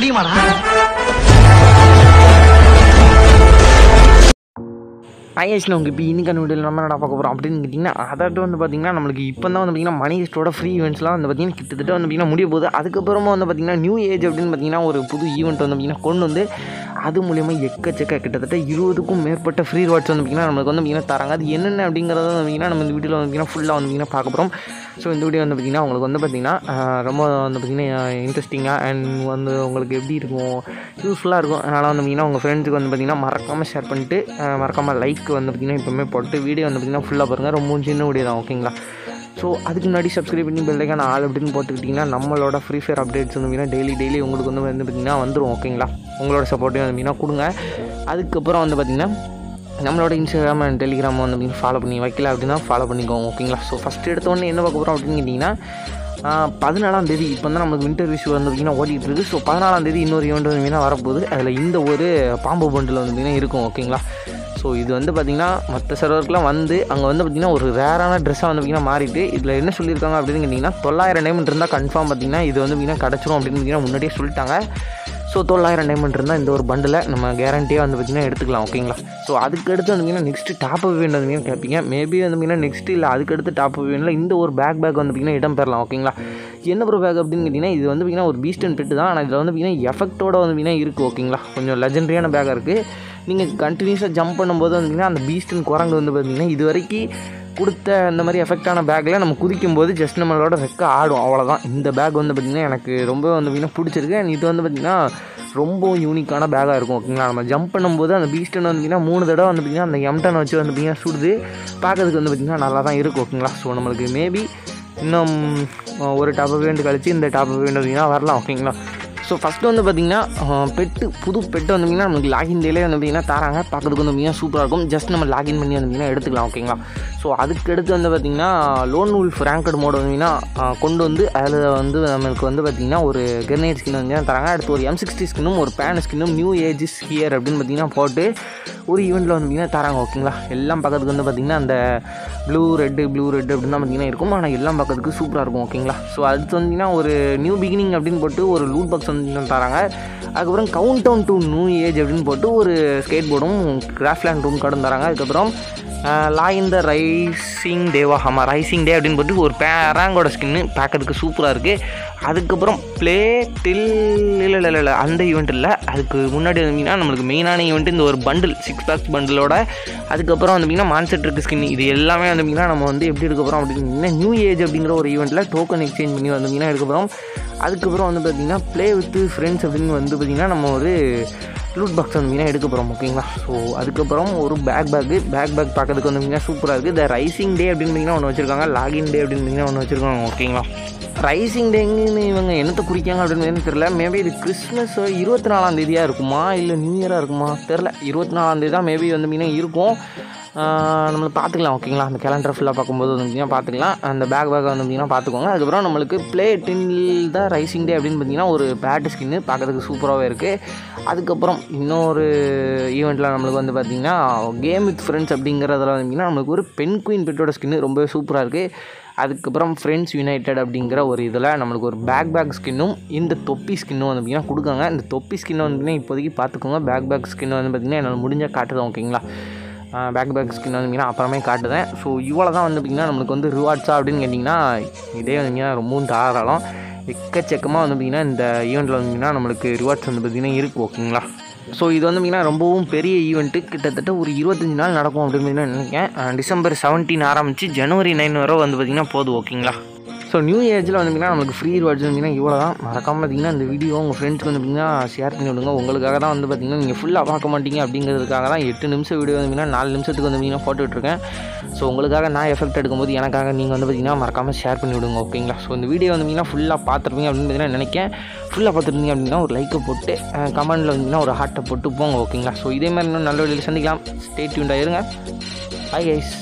முடியுமாடா ஐஎஸ்ல உங்களுக்கு இப்போ இன்னைக்கான வீடியோவில் நம்ம என்ன பார்க்க போகிறோம் அப்படின்னு கேட்டிங்கன்னா அதாவது வந்து பார்த்திங்கன்னா நம்மளுக்கு இப்போ தான் வந்து பார்த்திங்கன்னா மணி ஹிஸ்டோட ஃப்ரீ ஈவெண்ட்ஸ்லாம் வந்து பார்த்திங்கன்னா கிட்டத்தட்ட வந்து பார்த்திங்கன்னா முடிய போகுது அதுக்கப்புறமா வந்து பார்த்திங்கன்னா நியூ ஏஜ் அப்படின்னு பார்த்திங்கன்னா ஒரு புது ஈவெண்ட் வந்து பார்த்திங்கன்னா கொண்டு வந்து அது மூலியமாக எக்கச்சக்க கிட்டத்தட்ட இருபதுக்கும் மேற்பட்ட ஃப்ரீ ரிவார்ட்ஸ் வந்து பார்த்திங்கன்னா நம்மளுக்கு வந்து பார்த்திங்கன்னா தராங்க அது என்னென்ன அப்படிங்கிறத வந்து பார்த்திங்கன்னா நம்ம இந்த வீடியோவில் வந்து பார்த்திங்கன்னா ஃபுல்லாக வந்து பார்த்திங்கன்னா பார்க்க போகிறோம் ஸோ இந்த வீடியோ வந்து பார்த்திங்கன்னா உங்களுக்கு வந்து பார்த்திங்கன்னா ஆஹ், ரொம்ப வந்து பார்த்திங்கன்னா இன்ட்ரெஸ்டிங்காக அண்ட் வந்து உங்களுக்கு எப்படி இருக்கும் யூஸ்ஃபுல்லாக இருக்கும் அதனால் வந்து பார்த்திங்கன்னா உங்கள் ஃப்ரெண்ட்ஸுக்கு வந்து பார்த்திங்கன்னா மறக்காமல் ஷேர் பண்ணிட்டு ஆஹ், மறக்காமல் லைக் வந்து பார்த்திங்கன்னா எப்பவுமே போட்டு வீடியோ வந்து பார்த்திங்கன்னா ஃபுல்லாக பாருங்கள் ரொம்ப சின்ன வீடியோ தான் ஓகேங்களா ஸோ அதுக்கு முன்னாடி சப்ஸ்கிரைப் பண்ணி பெல்லைக்கான ஆள் அப்படின்னு போட்டுக்கிட்டிங்கன்னா நம்மளோட ஃப்ரீ ஃபயர் அப்டேட்ஸ் வந்து பார்த்திங்கன்னா டெய்லி டெய்லி உங்களுக்கு வந்து வந்து பார்த்திங்கன்னா வந்துடும் ஓகேங்களா உங்களோட சப்போர்ட்டையும் வந்து பார்த்திங்கன்னா கொடுங்க அதுக்கப்புறம் வந்து பார்த்திங்கன்னா நம்மளோட இன்ஸ்டாகிராம் அண்ட் டெலிகிராம் வந்து நீங்கள் ஃபாலோ பண்ணி வைக்கல அப்படின்னா ஃபாலோ பண்ணிக்கோங்க ஓகேங்களா ஸோ ஃபஸ்ட் எடுத்தோடனே என்ன பார்க்க போகிறோம் அப்படின்னு கேட்டிங்கன்னா ஆஹ், பதினாலாம் தேதி இப்போ தான் நமக்கு வின்டர் விஷயம் வந்து பார்த்திங்கன்னா ஓடிட்டு இருக்கு ஸோ பதினாலாம் தேதி இன்னொரு ஈவெண்ட் வந்து பார்த்திங்கன்னா வரப்போகுது அதில் இந்த ஒரு பாம்பு பண்டில் வந்து பார்த்திங்கன்னா இருக்கும் ஓகேங்களா ஸோ இது வந்து பார்த்திங்கன்னா மற்ற சர்வருக்குலாம் வந்து அங்கே வந்து பார்த்திங்கன்னா ஒரு ரேரான ட்ரெஸ்ஸாக வந்து பார்த்திங்கன்னா மாறிட்டு இதில் என்ன சொல்லியிருக்காங்க அப்படின்னு கேட்டிங்கன்னா தொள்ளாயிரம் டைமண்ட் இருந்தால் கன்ஃபார்ம் பார்த்திங்கன்னா இது வந்து பார்த்திங்கன்னா கிடச்சிரும் அப்படின்னு பார்த்திங்கன்னா முன்னாடியே சொல்லிட்டாங்க ஸோ தொள்ளாயிரம் டைமண்ட் இருந்தால் இந்த ஒரு பண்டில் நம்ம கேரண்டியாக வந்து பார்த்திங்கன்னா எடுத்துக்கலாம் ஓகேங்களா ஸோ அதுக்கு அடுத்து வந்தீங்கன்னா நெக்ஸ்ட்டு டாப் அப் வேணும் வந்து கேட்பீங்க மேபி வந்து பார்த்திங்கன்னா நெக்ஸ்ட் இல்லை அதுக்கு அடுத்து டாப் அப் வேணும்ல இந்த ஒரு பேக் பேக் வந்து பார்த்திங்கன்னா இடம் பெறலாம் ஓகேங்களா என்ன ஒரு பேக் அப்படின்னு கேட்டிங்கன்னா இது வந்து பார்த்திங்கன்னா ஒரு பீஸ்ட் அண்ட் பெட்டு தான் ஆனால் இதில் வந்து பார்த்திங்கன்னா எஃபெக்ட்டோட வந்து பார்த்திங்கன்னா இருக்குது ஓகேங்களா கொஞ்சம் லெஜெண்டரியான பேக்காக இருக்குது நீங்கள் கண்டினியூஸாக ஜம்ப் பண்ணும்போது வந்து பார்த்திங்கன்னா அந்த பீஸ்டன் குரங்கு வந்து பார்த்திங்கன்னா இது வரைக்கும் கொடுத்த அந்த மாதிரி எஃபெக்டான பேக்கில் நம்ம குதிக்கும் போது ஜஸ்ட் நம்மளோட ரெக்க ஆடும் அவ்வளோதான் இந்த பேக் வந்து பார்த்திங்கன்னா எனக்கு ரொம்ப வந்து பார்த்திங்கன்னா பிடிச்சிருக்கு and இது வந்து பார்த்திங்கன்னா ரொம்ப யூனிக்கான பேக்காக இருக்கும் ஓகேங்களா நம்ம ஜம்ப் பண்ணும்போது அந்த பீஸ்டன் வந்து பார்த்திங்கன்னா மூணு தடவை வந்து பார்த்திங்கன்னா அந்த எம்டன் வச்சு வந்து பார்த்திங்கன்னா சுடுது பார்க்கறதுக்கு வந்து பார்த்திங்கன்னா நல்லா தான் இருக்கும் ஓகேங்களா ஸோ நம்மளுக்கு மேபி இன்னும் அஹ், ஒரு டாப் வேண்டு கழிச்சு இந்த டாப் வேண்டு பார்த்திங்கன்னா வரலாம் ஓகேங்களா ஸோ ஃபஸ்ட்டு வந்து பார்த்திங்கன்னா பெட்டு புது பெட்டு வந்து பார்த்திங்கன்னா நமக்கு லாகின் டேலே வந்து பார்த்திங்கன்னா தராங்க பார்க்கறதுக்கு வந்து பார்த்திங்கன்னா சூப்பராக இருக்கும் ஜஸ்ட் நம்ம லாகின் பண்ணி வந்து பார்த்திங்கன்னா எடுத்துக்கலாம் ஓகேங்களா ஸோ அதுக்கு அடுத்து வந்து பார்த்திங்கன்னா லோன் உல்ஃப் ரேங்கட் மோட் வந்து பார்த்திங்கன்னா அஹ், கொண்டு வந்து அதில் வந்து நம்மளுக்கு வந்து பார்த்திங்கன்னா ஒரு கிரனேட் ஸ்கின் வந்து பார்த்திங்கன்னா தராங்க அடுத்து ஒரு எம் சிக்ஸ்டி ஸ்கின்னும் ஒரு பேன் ஸ்கின்னும் நியூ ஏஜஸ் ஹியர் அப்படின்னு பார்த்திங்கன்னா போட்டு ஒரு ஈவெண்ட்டில் வந்து பார்த்திங்கன்னா தராங்க ஓகேங்களா எல்லாம் பார்க்கறதுக்கு வந்து பார்த்திங்கன்னா அந்த ப்ளூ ரெட்டு ப்ளூ ரெட் அப்படின்னு தான் பார்த்திங்கன்னா இருக்கும் ஆனால் எல்லாம் பார்க்கறதுக்கு சூப்பராக இருக்கும் ஓகேங்களா ஸோ அடுத்து வந்தீங்கன்னா ஒரு நியூ பிகினிங் அப்படின்னு போட்டு ஒரு லூட் பாக்ஸ் வந்து தராங்க அதுக்கப்புறம் count down to new age அப்படின்னு போட்டு ஒரு ஸ்கேட் போர்டும் கிராஃப்ட்லேண்ட் ரூம் கார்டும் தராங்க அதுக்கப்புறம் லா இந்த ரைசிங் டேவா ஆமாம் ரைசிங் டே அப்படின்னு போட்டு ஒரு பேராங்கோட ஸ்கின்னு பார்க்கறதுக்கு சூப்பராக இருக்குது அதுக்கப்புறம் ப்ளே டில் இல்லை இல்லை இல்லை அந்த ஈவெண்ட் இல்லை அதுக்கு முன்னாடி வந்தீங்கன்னா நம்மளுக்கு மெயினான ஈவெண்ட் இந்த ஒரு பண்டில் சிக்ஸ் பேக்ஸ் பண்டிலோட அதுக்கப்புறம் வந்தீங்கன்னா மான்செட் இருக்கு ஸ்கின் இது எல்லாமே வந்தீங்கன்னா நம்ம வந்து எப்படி எடுக்க போகிறோம் அப்படின்னு நியூ ஏஜ் அப்படிங்கிற ஒரு ஈவெண்ட்டில் டோக்கன் எக்ஸ்சேஞ்ச் பண்ணி வந்தீங்கன்னா எடுக்க போகிறோம் அதுக்கப்புறம் வந்து பார்த்திங்கன்னா ப்ளே வித் ஃப்ரெண்ட்ஸ் அப்படின்னு வந்து பார்த்திங்கன்னா நம்ம ஒரு லூட் பாக்ஸ் வந்து எடுக்க போகிறோம் ஓகேங்களா ஸோ அதுக்கப்புறம் ஒரு பேக் பேக்கு பேக் பேக் பார்க்கறதுக்கு வந்து பார்த்திங்கன்னா சூப்பராக இருக்குது த ரைசிங் டே அப்படின்னு பார்த்திங்கன்னா ஒன்று வச்சுருக்காங்க லாகின் டே அப்படின்னு பார்த்திங்கன்னா ஒன்று வச்சுருக்காங்க ஓகேங்களா ரைசிங் டேங்கன்னு இவங்க என்னத்தை குறிக்காங்க அப்படின்னு தெரியல மேபி இது கிறிஸ்மஸ் இருபத்தி நாலாம் தேதியாக இருக்குமா இல்லை நியூ இயராக இருக்குமா தெரில இருபத்தி நாலாம் தேதி தான் மேபி வந்து பார்த்திங்கன்னா இருக்கும் ஆஹ் நம்மள பார்த்துக்கலாம் ஓகேங்களா அந்த கேலண்டர் ஃபுல்லாக பார்க்கும்போது வந்து பார்த்திங்கன்னா பார்த்துக்கலாம் அந்த பேக் பேக் வந்து பார்த்திங்கன்னா பார்த்துக்கோங்க அதுக்கப்புறம் நம்மளுக்கு ப்ளே டின்னில் தான் ரைசிங் டே அப்படின்னு பார்த்திங்கன்னா ஒரு பேட் ஸ்கின்னு பார்க்கறதுக்கு சூப்பராகவே இருக்குது அதுக்கப்புறம் இன்னொரு ஈவெண்ட்டில் நம்மளுக்கு வந்து பார்த்திங்கன்னா கேம் வித் ஃப்ரெண்ட்ஸ் அப்படிங்கிறதுல வந்து நம்மளுக்கு ஒரு பென் குயின் பெட்டோட ஸ்கின்னு ரொம்பவே சூப்பராக இருக்குது அதுக்கப்புறம் ஃப்ரெண்ட்ஸ் யுனைடெட் அப்படிங்கிற ஒரு இதில் நம்மளுக்கு ஒரு பேக் பேக் ஸ்கின்னும் இந்த தொப்பி ஸ்கின்னும் வந்து பார்த்திங்கன்னா கொடுக்காங்க இந்த தொப்பி ஸ்கின்னை வந்து பார்த்திங்கன்னா இப்போதைக்கு பார்த்துக்கோங்க பேக் பேக் ஸ்கின் வந்து பார்த்திங்கன்னா என்னால் முடிஞ்சால் காட்டுதான் ஓகேங்களா பேக் பேக் ஸ்கின் வந்து பார்த்திங்கன்னா அப்புறமே காட்டுதேன் ஸோ இவ்வளோ தான் வந்து பார்த்திங்கன்னா நம்மளுக்கு வந்து ரிவார்ட்ஸா அப்படின்னு கேட்டிங்கன்னா இதே வந்து பார்த்திங்கன்னா ரொம்பவும் தாராளம் எக்கச்சக்கமாக வந்து பார்த்திங்கன்னா இந்த ஈவெண்ட்டில் வந்து பார்த்திங்கன்னா நம்மளுக்கு ரிவார்ட்ஸ் வந்து பார்த்திங்கன்னா இருக்குது ஓகேங்களா ஸோ இது வந்து பார்த்திங்கன்னா ரொம்பவும் பெரிய ஈவெண்ட்டு கிட்டத்தட்ட ஒரு இருபத்தஞ்சி நாள் நடக்கும் அப்படின்னு நான் நினைக்கிறேன் அஹ் டிசம்பர் செவன்டீன் ஆரம்பித்து ஜனவரி நைன் வரை வந்து பார்த்திங்கன்னா போதும் ஓகேங்களா ஸோ நியூ ஏஜில் வந்து பார்த்திங்கன்னா நம்மளுக்கு ஃப்ரீ ரிவார்ட்ஸ் வந்தீங்கன்னா இவ்வளோ தான் மறக்காமல் பார்த்தீங்கன்னா இந்த வீடியோ உங்கள் ஃப்ரெண்ட்ஸ்க்கு வந்து பார்த்திங்கன்னா ஷேர் பண்ணி விடுங்க உங்களுக்காக தான் வந்து பார்த்திங்கன்னா நீங்கள் ஃபுல்லாக பார்க்க மாட்டீங்க அப்படிங்கிறதுக்காக தான் எட்டு நிமிஷம் வீடியோ வந்து பார்த்திங்கன்னா நாலு நிமிஷத்துக்கு வந்து பார்த்திங்கன்னா ஃபோட்டோ விட்டுருக்கேன் ஸோ உங்களுக்காக நான் எஃபெக்ட் எடுக்கும்போது எனக்காக நீங்கள் வந்து பார்த்திங்கன்னா மறக்காமல் ஷேர் பண்ணி விடுங்க ஓகேங்களா ஸோ இந்த வீடியோ வந்து பார்த்திங்கன்னா ஃபுல்லாக பார்த்துருப்பீங்க அப்படின்னு பார்த்தீங்கன்னா நினைக்கிறேன் ஃபுல்லாக பார்த்துருந்தீங்க அப்படின்னா ஒரு லைக்கை போட்டு கமெண்டில் வந்தீங்கன்னா ஒரு ஹார்ட்டை போட்டு போங்க ஓகேங்களா ஸோ இதே மாதிரி இன்னும் நல்ல வழியில் சந்திக்கலாம் ஸ்டே டியூண்டாக இருங்க ஹாய் கைஸ்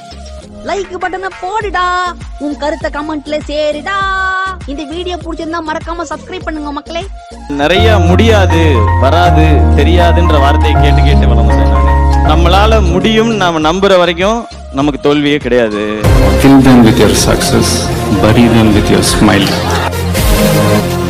லைக் பட்டனை போடுடா உன் கருத்தை கமெண்ட்ல சேருடா இந்த வீடியோ பிடிச்சிருந்தா மறக்காம சப்ஸ்கிரைப் பண்ணுங்க மக்களே நிறைய முடியாது வராது தெரியாதுன்ற வார்த்தையை கேட்டு கேட்டு வளர்ந்தேன் நான் நம்மளால முடியும் நாம நம்புற வரைக்கும் நமக்கு தோல்வியே கிடையாது Fill them with your success, bury them with your smile.